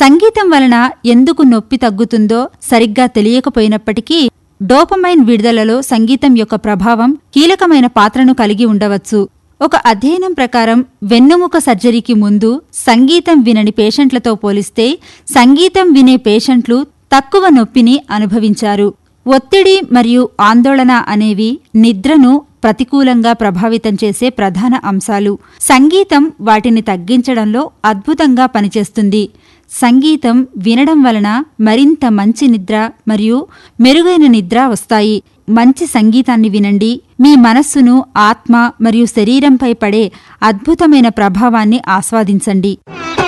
సంగీతం వలన ఎందుకు నొప్పి తగ్గుతుందో సరిగ్గా తెలియకపోయినప్పటికీ డోపమైన్ విడుదలలో సంగీతం యొక్క ప్రభావం కీలకమైన పాత్రను కలిగి ఉండవచ్చు ఒక అధ్యయనం ప్రకారం వెన్నుముక సర్జరీకి ముందు సంగీతం వినని పేషెంట్లతో పోలిస్తే సంగీతం వినే పేషెంట్లు తక్కువ నొప్పిని అనుభవించారు ఒత్తిడి మరియు ఆందోళన అనేవి నిద్రను ప్రతికూలంగా ప్రభావితం చేసే ప్రధాన అంశాలు సంగీతం వాటిని తగ్గించడంలో అద్భుతంగా పనిచేస్తుంది సంగీతం వినడం వలన మరింత మంచి నిద్ర మరియు మెరుగైన నిద్ర వస్తాయి మంచి సంగీతాన్ని వినండి మీ మనస్సును ఆత్మ మరియు శరీరంపై పడే అద్భుతమైన ప్రభావాన్ని ఆస్వాదించండి